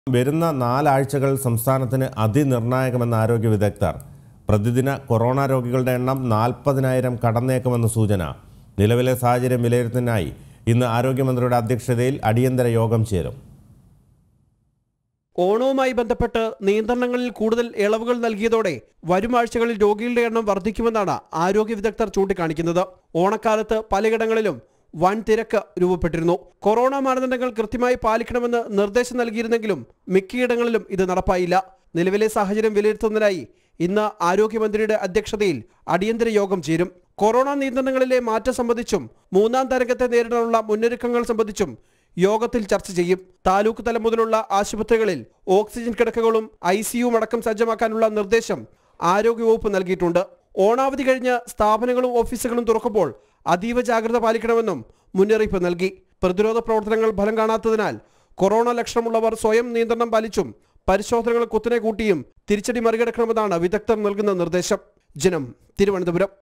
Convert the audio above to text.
വരുന്ന നാലാഴ്ചകൾ സംസ്ഥാനത്തിന് അതിനിർണായകമെന്ന് ആരോഗ്യ വിദഗ്ധർ പ്രതിദിന കൊറോണ രോഗികളുടെ എണ്ണം നാൽപ്പതിനായിരം കടന്നേക്കുമെന്ന് സൂചന നിലവിലെ സാഹചര്യം വിലയിരുത്തുന്നതിനായി ഇന്ന് ആരോഗ്യമന്ത്രിയുടെ അധ്യക്ഷതയിൽ അടിയന്തര യോഗം ചേരും ഓണവുമായി ബന്ധപ്പെട്ട് നിയന്ത്രണങ്ങളിൽ കൂടുതൽ ഇളവുകൾ നൽകിയതോടെ വരും ആഴ്ചകളിൽ രോഗികളുടെ എണ്ണം വർദ്ധിക്കുമെന്നാണ് ആരോഗ്യ വിദഗ്ധർ ചൂണ്ടിക്കാണിക്കുന്നത് ഓണക്കാലത്ത് പലയിടങ്ങളിലും വൻ തിരക്ക് രൂപപ്പെട്ടിരുന്നു കൊറോണ മാനദണ്ഡങ്ങൾ കൃത്യമായി പാലിക്കണമെന്ന് നിർദ്ദേശം നൽകിയിരുന്നെങ്കിലും മിക്കയിടങ്ങളിലും ഇത് നടപ്പായില്ല നിലവിലെ സാഹചര്യം വിലയിരുത്തുന്നതിനായി ഇന്ന് ആരോഗ്യമന്ത്രിയുടെ അധ്യക്ഷതയിൽ അടിയന്തര യോഗം ചേരും കൊറോണ നിയന്ത്രണങ്ങളിലെ മാറ്റം സംബന്ധിച്ചും മൂന്നാം തരംഗത്തെ നേരിടാനുള്ള മുന്നൊരുക്കങ്ങൾ സംബന്ധിച്ചും യോഗത്തിൽ ചർച്ച ചെയ്യും താലൂക്ക് തലം മുതലുള്ള ആശുപത്രികളിൽ ഓക്സിജൻ കിടക്കകളും ഐ സിയുവും അടക്കം സജ്ജമാക്കാനുള്ള നിർദ്ദേശം ആരോഗ്യവകുപ്പ് നൽകിയിട്ടുണ്ട് ഓണാവധി കഴിഞ്ഞ് സ്ഥാപനങ്ങളും ഓഫീസുകളും തുറക്കുമ്പോൾ അതീവ ജാഗ്രത പാലിക്കണമെന്നും മുന്നറിയിപ്പ് നൽകി പ്രതിരോധ പ്രവർത്തനങ്ങൾ ഫലം കാണാത്തതിനാൽ കൊറോണ ലക്ഷണമുള്ളവർ സ്വയം നിയന്ത്രണം പാലിച്ചും പരിശോധനകൾ കുത്തനെ കൂട്ടിയും തിരിച്ചടി മറികടക്കണമെന്നാണ് വിദഗ്ധർ നൽകുന്ന നിർദ്ദേശം ജനം തിരുവനന്തപുരം